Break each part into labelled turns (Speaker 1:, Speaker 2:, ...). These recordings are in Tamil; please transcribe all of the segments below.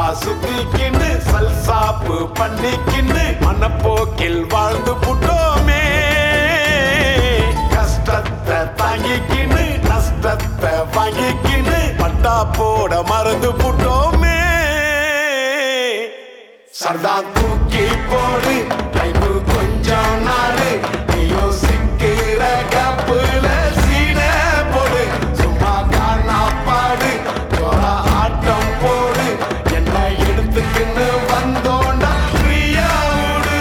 Speaker 1: சுத்திக்கின்னு சல்சாப்பு பண்ணிக்கின்னு மனப்போக்கில் வாழ்ந்து புட்டோமே கஷ்டத்தை தாங்கிக்கின்னு நஷ்டத்தை வாங்கிக்கின்னு பட்டா போட மறந்து புட்டோமே சர்தா தூக்கி போடு டைமு கொஞ்சம் நாடு நீ யோசிக்கிற கப்புல சீன போடு சும்மா காணா பாடு ஜோரா ஆட்டம் போடு என்ன எடுத்துக்கின்னு வந்தோண்டா ஃப்ரீயா விடு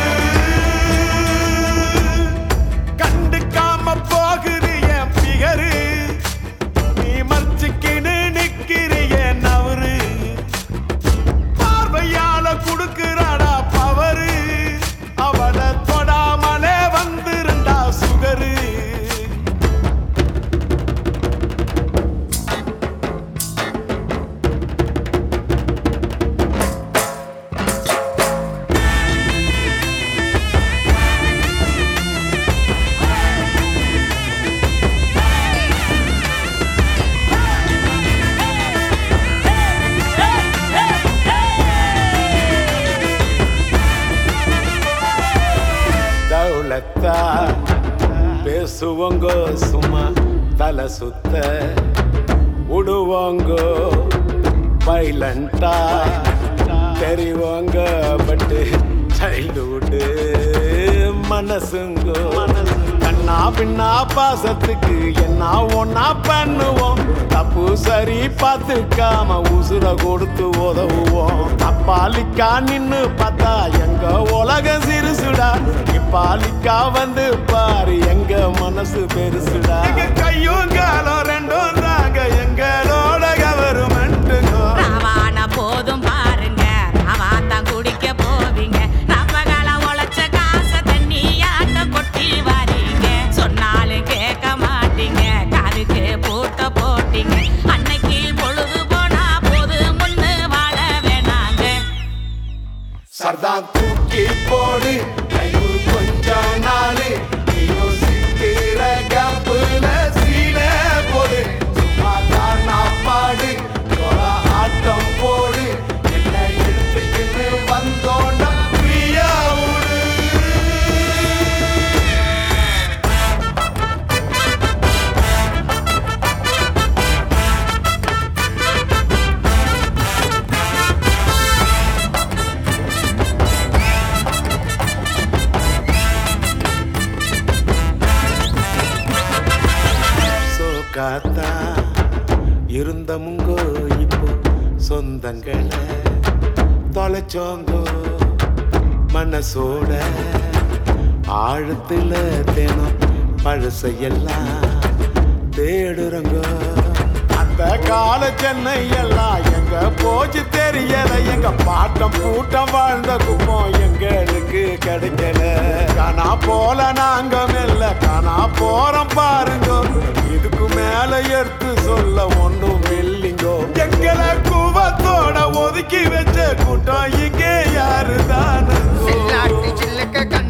Speaker 1: கண்டுக்காம போகுது என் பிகரு நீ மறைச்சிக்கின்னு நிக்கிறிய நவரு பார்வையால குடுக்கிறாடா பவரு அவள தொடாமலே வந்திருந்தா சுகரு தௌலத்தா பேசுவோங்க சும்மா தலை சுத்த விடுவோங்க பைலண்டா தெரிவோங்க பட்டு சைல்டுஹுட்டு மனசுங்க கண்ணா பின்னா பாசத்துக்கு என்ன ஒன்னா பண்ணுவோம் தப்பு சரி பார்த்துக்காம உசுர கொடுத்து உதவுவோம் அப்பாலிக்கா நின்னு பார்த்தா எங்க உலகம் சிறுசுடா இப்பாலிக்கா வந்து பாரு எங்க மனசு பெருசுடா கையும் காலம் ரெண்டும் தாங்க எங்களோட கவர்மெண்ட்டுங்க
Speaker 2: ராவான போதும் பாருங்க ராவாத்தான் குடிக்க போவீங்க ரப்பகாலம் உழைச்ச காசை தண்ணியாட்ட கொட்டி வாரீங்க சொன்னாலும் கேட்க மாட்டீங்க காதுக்கு பூட்ட போட்டீங்க அன்னைக்கு பொழுது போனா போது முன்னு வாழ வேணாங்க
Speaker 1: சர்தா தூக்கி போடு கைவு கொஞ்சம் நாளு நீ யோசிக்கிற கப்புல சீன போடு சும்மா காணா பாடு ஜோரா ஆட்டம் போடு என்ன எடுத்துக்கின்னு வந்தோண்டா ஃப்ரீயா விடு சோகாத்தா இருந்தமுங்கோ இப்போ சொந்தங்களை தொலைச்சோங்கோ மனசோட ஆழத்துல தினம் பழசையெல்லாம் தேடுறங்கோ அந்த கால சென்னை எல்லாம் எங்க போச்சு தெரியல எங்க பாட்டம் கூட்டம் வாழ்ந்த குப்பம் எங்களுக்கு கிடைக்கல காணா போல நாங்க மெல்ல காணா போறோம் பாருங்க இதுக்கு மேல எடுத்து சொல்ல ஒண்ணும் இல்லைங்கோ எங்களை குவத்தோட ஒதுக்கி வச்ச கூட்டம் இங்கே யாரு
Speaker 3: சில்லாட்டு சில்லுக்கு கண்